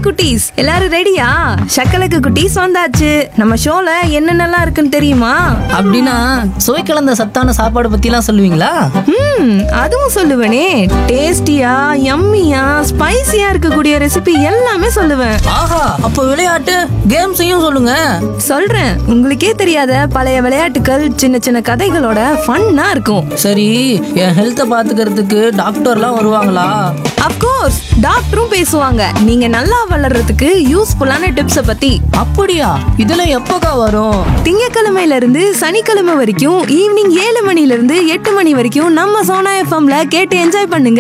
குட்டீஸ் எல்லாரும் ரெடியா சக்கலக்கு குட்டீஸ் வந்தாச்சு நம்ம ஷோல என்னென்னலாம் இருக்குன்னு தெரியுமா அப்படின்னா சுவை கலந்த சத்தான சாப்பாடு பத்திலாம் சொல்லுவீங்களா ம் அதுவும் சொல்லுவேனே டேஸ்டியா யம்மியா ஸ்பைசியா இருக்கக்கூடிய ரெசிபி எல்லாமே சொல்லுவேன் ஆஹா அப்போ விளையாட்டு கேம்ஸையும் சொல்லுங்க சொல்றேன் உங்களுக்கே தெரியாத பழைய விளையாட்டுகள் சின்ன சின்ன கதைகளோட ஃபன்னா இருக்கும் சரி என் ஹெல்த்தை பாத்துக்கிறதுக்கு டாக்டர்லாம் வருவாங்களா அப்கோர்ஸ் டாக்டரும் பேசுவாங்க நீங்க நல்லா வளர்றதுக்கு யூஸ்ஃபுல்லான டிப்ஸ பத்தி அப்படியா இதெல்லாம் எப்போக்கா வரும் திங்கக்கிழமையில இருந்து சனிக்கிழமை வரைக்கும் ஈவினிங் ஏழு மணில இருந்து எட்டு மணி வரைக்கும் நம்ம சோனா எஃப்எம்ல கேட்டு என்ஜாய் பண்ணுங்க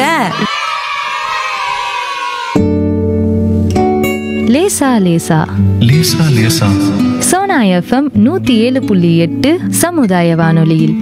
லேசா லேசா லேசா லேசா சோனா எஃப்எம் நூத்தி ஏழு புள்ளி எட்டு சமுதாய வானொலியில்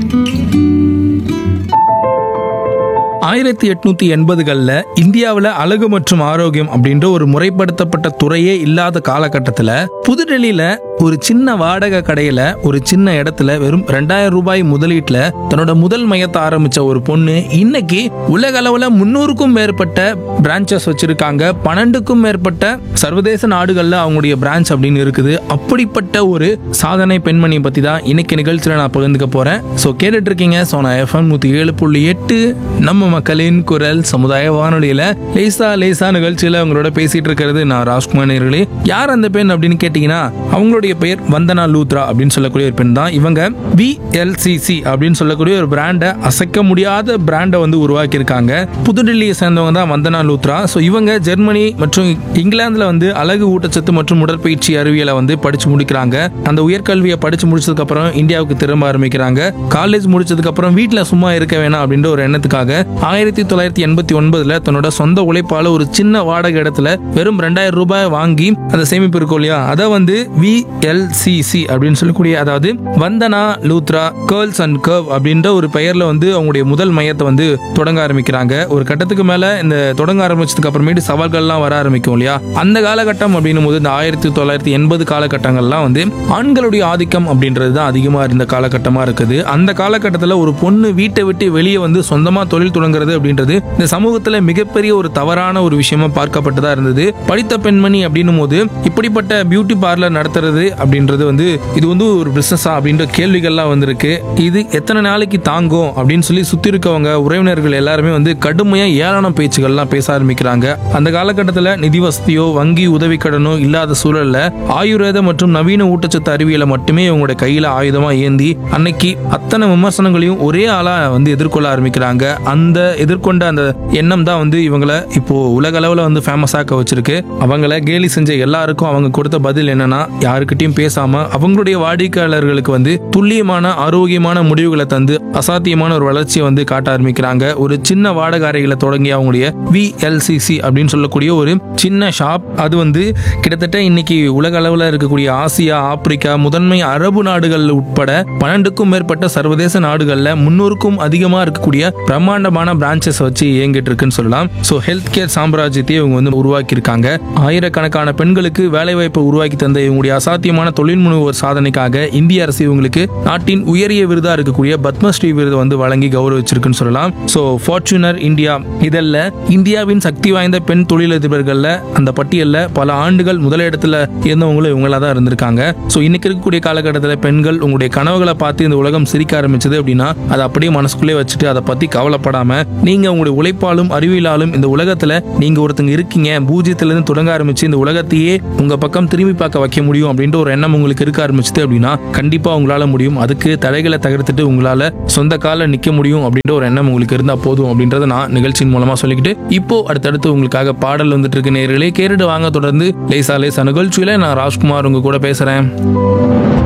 ஆயிரத்தி எட்நூத்தி எண்பதுகளில் இந்தியாவில் அழகு மற்றும் ஆரோக்கியம் அப்படின்ற ஒரு முறைப்படுத்தப்பட்ட துறையே இல்லாத காலகட்டத்தில் புதுடெல்லியில ஒரு சின்ன வாடகை கடையில ஒரு சின்ன இடத்துல வெறும் ரெண்டாயிரம் ரூபாய் முதலீட்டுல தன்னோட முதல் மையத்தை ஆரம்பிச்ச ஒரு பொண்ணு இன்னைக்கு உலக அளவுல முன்னூறுக்கும் மேற்பட்ட பிரான்ச்சஸ் வச்சிருக்காங்க பன்னெண்டுக்கும் மேற்பட்ட சர்வதேச நாடுகள்ல அவங்களுடைய பிரான்ச் அப்படின்னு இருக்குது அப்படிப்பட்ட ஒரு சாதனை பெண்மணி பத்தி தான் இன்னைக்கு நிகழ்ச்சியில நான் பகிர்ந்துக்க போறேன் ஸோ கேட்டுட்டு இருக்கீங்க சோனா எஃப்எம் நூத்தி ஏழு புள்ளி எட்டு நம்ம மக்களின் குரல் சமுதாய வானொலியில லேசா லேசா நிகழ்ச்சியில அவங்களோட பேசிட்டு இருக்கிறது நான் ராஜ்குமார் நேர்களே யார் அந்த பெண் அப்படின்னு கேட்டீங்கன்னா அவங்களுடைய பெயர் வந்தனா லூத்ரா அப்படின்னு சொல்லக்கூடிய ஒரு பெண் தான் இவங்க விஎல்சிசி அப்படின்னு சொல்லக்கூடிய ஒரு பிராண்டை அசைக்க முடியாத பிராண்டை வந்து உருவாக்கி இருக்காங்க புதுடெல்லியை சேர்ந்தவங்க தான் வந்தனா லூத்ரா ஸோ இவங்க ஜெர்மனி மற்றும் இங்கிலாந்துல வந்து அழகு ஊட்டச்சத்து மற்றும் உடற்பயிற்சி அறிவியலை வந்து படிச்சு முடிக்கிறாங்க அந்த உயர்கல்வியை படிச்சு முடிச்சதுக்கு அப்புறம் இந்தியாவுக்கு திரும்ப ஆரம்பிக்கிறாங்க காலேஜ் முடிச்சதுக்கு அப்புறம் வீட்டில் சும்மா இருக்க வேணாம் அப்படின்ற ஒரு எண்ணத்துக்காக ஆயிரத்தி தொள்ளாயிரத்தி எண்பத்தி ஒன்பதுல தன்னோட சொந்த உழைப்பால ஒரு சின்ன வாடகை இடத்துல வெறும் ரெண்டாயிரம் ரூபாய் வாங்கி அந்த சேமிப்பு இருக்கும் இல்லையா அதை வந்து விஎல்சிசி அப்படின்னு சொல்லக்கூடிய அதாவது Vandana Luthra girls and curve அப்படின்ற ஒரு பெயர்ல வந்து அவங்களுடைய முதல் மையத்தை வந்து தொடங்க ஆரம்பிக்கிறாங்க ஒரு கட்டத்துக்கு மேல இந்த தொடங்க ஆரம்பிச்சதுக்கு அப்புறமேட்டு சவால்கள்லாம் வர ஆரம்பிக்கும் இல்லையா அந்த காலகட்டம் அப்படின்னும் போது இந்த ஆயிரத்தி தொள்ளாயிரத்தி எண்பது காலகட்டங்கள்லாம் வந்து ஆண்களுடைய ஆதிக்கம் அப்படின்றது தான் அதிகமா இருந்த காலகட்டமா இருக்குது அந்த காலகட்டத்தில் ஒரு பொண்ணு வீட்டை விட்டு வெளியே வந்து சொந்தமா தொழில் தொடங்குறது அப்படின்றது இந்த சமூகத்துல மிகப்பெரிய ஒரு தவறான ஒரு விஷயமா பார்க்கப்பட்டதா இருந்தது படித்த பெண்மணி அப்படின்னும் போது இப்படிப்பட்ட பியூட்டி பார்லர் நடத்துறது அப்படின்றது வந்து இது வந்து ஒரு பிசினஸா அப்படின்ற கேள்விகள்லாம் வந்திருக்கு இது எத்தனை நாளைக்கு தாங்கும் அப்படின்னு சொல்லி சுத்தி இருக்கவங்க உறவினர்கள் எல்லாருமே வந்து கடுமையா ஏளன பேச்சுகள்லாம் பேச ஆரம்பிக்கிறாங்க அந்த காலகட்டத்தில் நிதி வசதியோ வங்கி உதவி கடனோ இல்லாத சூழல்ல ஆயுர்வேத மற்றும் நவீன ஊட்டச்சத்து அறிவியலை மட்டுமே இவங்களோட கையில ஆயுதமா ஏந்தி அன்னைக்கு அத்தனை விமர்சனங்களையும் ஒரே ஆளா வந்து எதிர்கொள்ள ஆரம்பிக்கிறாங்க அந்த எதிர்கொண்ட அந்த எண்ணம் தான் வந்து இவங்களை இப்போ உலக அளவுல வந்து ஃபேமஸ் ஆக்க வச்சிருக்கு அவங்கள கேலி செஞ்ச எல்லாருக்கும் அவங்க கொடுத்த பதில் என்னன்னா யாருக்கிட்டையும் பேசாம அவங்களுடைய வாடிக்கையாளர்களுக்கு வந்து துல்லியமான ஆரோக்கியமான முடிவுகளை தந்து அசாத்தியமான ஒரு வளர்ச்சியை வந்து காட்ட ஆரம்பிக்கிறாங்க ஒரு சின்ன வாடகை அறைகளை தொடங்கி அவங்களுடைய விஎல்சிசி அப்படின்னு சொல்லக்கூடிய ஒரு சின்ன ஷாப் அது வந்து கிட்டத்தட்ட இன்னைக்கு உலக அளவில் இருக்கக்கூடிய ஆசியா ஆப்பிரிக்கா முதன்மை அரபு நாடுகள் உட்பட பன்னெண்டுக்கும் மேற்பட்ட சர்வதேச நாடுகள்ல முன்னூறுக்கும் அதிகமா இருக்கக்கூடிய பிரம்மாண்டமான பிரான்ச்சஸ் வச்சு இயங்கிட்டு இருக்குன்னு சொல்லலாம் ஸோ ஹெல்த் கேர் சாம்ராஜ்யத்தை இவங்க வந்து உருவாக்கி இருக்காங்க ஆயிரக்கணக்கான பெண்களுக்கு வேலை வாய்ப்பை உருவாக்கி தந்த இவங்களுடைய அசாத்தியமான தொழில் முனைவோர் சாதனைக்காக இந்திய அரசு இவங்களுக்கு நாட்டின் உயரிய விருதா இருக்கக்கூடிய பத்மஸ்ரீ விருது வந்து வழங்கி கௌரவிச்சிருக்குன்னு சொல்லலாம் ஸோ ஃபார்ச்சுனர் இந்தியா இதெல்ல இந்தியாவின் சக்தி வாய்ந்த பெண் தொழிலதிபர்கள்ல அந்த பட்டியல்ல பல ஆண்டுகள் முதலிடத்துல இருந்தவங்களும் இவங்களா தான் இருந்திருக்காங்க ஸோ இன்னைக்கு இருக்கக்கூடிய காலகட்டத்தில் பெண்கள் உங்களுடைய கனவுகளை பார்த்து இந்த உலகம் சிரிக்க ஆரம்பிச்சது அப்படின்னா அதை அப்படியே மனசுக்குள்ளே வச்சுட்டு அதை பத்தி கவலைப்படாம நீங்க உங்களுடைய உழைப்பாலும் அறிவியலாலும் இந்த உலகத்துல நீங்க ஒருத்தங்க இருக்கீங்க பூஜ்யத்துல இருந்து தொடங்க ஆரம்பிச்சு இந்த உலகத்தையே உங்க பக்கம் திரும்பி பார்க்க வைக்க முடியும் அப்படின்ற ஒரு எண்ணம் உங்களுக்கு இருக்க ஆரம்பிச்சது அப்படின்னா கண்டிப்பா உங்களால முடியும் அதுக்கு தடைகளை தகர்த்துட்டு உங்களால சொந்த கால நிக்க முடியும் அப்படின்ற ஒரு எண்ணம் உங்களுக்கு இருந்தா போதும் அப்படின்றத நான் நிகழ்ச்சியின் மூலமா சொல்லிக்கிட்டு இப்போ அடுத்தடுத்து உங்களுக்காக பாடல் வந்துட்டு இருக்கு நேர்களே கேட்டுட்டு வாங்க தொடர்ந்து லேசா லேசா நிகழ்ச்சியில நான் ராஜ்குமார் உங்க கூட பேசுறேன்